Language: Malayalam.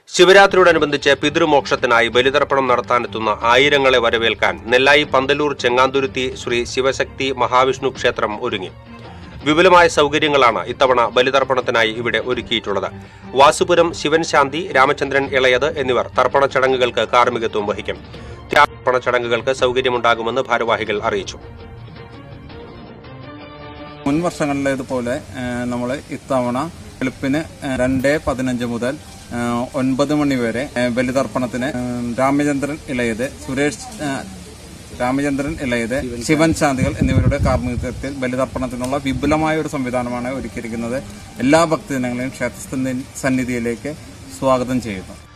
ശിവരാത്രിയോടനുബന്ധിച്ച് പിതൃമോക്ഷത്തിനായി ബലിതർപ്പണം നടത്താനെത്തുന്ന ആയിരങ്ങളെ വരവേൽക്കാൻ നെല്ലായി പന്തലൂർ ചെങ്ങാന്തുരുത്തി ശ്രീ ശിവശക്തി മഹാവിഷ്ണു ക്ഷേത്രം ഒരുങ്ങി വിപുലമായ സൗകര്യങ്ങളാണ് ഇത്തവണ ബലിതർപ്പണത്തിനായി ഇവിടെ ഒരുക്കിയിട്ടുള്ളത് വാസുപുരം ശിവൻ ശാന്തി രാമചന്ദ്രൻ ഇളയത് എന്നിവർ തർപ്പണ ചടങ്ങുകൾക്ക് കാർമ്മികത്വം വഹിക്കും തർപ്പണ ചടങ്ങുകൾക്ക് സൗകര്യമുണ്ടാകുമെന്ന് ഭാരവാഹികൾ അറിയിച്ചു മുൻ വർഷങ്ങളിലേതുപോലെ നമ്മൾ ഇത്തവണ വെളുപ്പിന് രണ്ട് പതിനഞ്ച് മുതൽ ആ, ഒൻപത് മണി വരെ ആ, ബലിതർപ്പണത്തിന് ആ, രാമചന്ദ്രൻ ഇളയത് സുരേഷ് ആ, രാമചന്ദ്രൻ ഇളയത് ശിവൻ ശാന്തികൾ എന്നിവരുടെ കാർമ്മികത്വത്തിൽ ബലിതർപ്പണത്തിനുള്ള വിപുലമായ ഒരു സംവിധാനമാണ് ഒരുക്കിയിരിക്കുന്നത് എല്ലാ ഭക്തജനങ്ങളെയും ക്ഷേത്ര സന്നിധിയിലേക്ക് സ്വാഗതം ചെയ്യുന്നു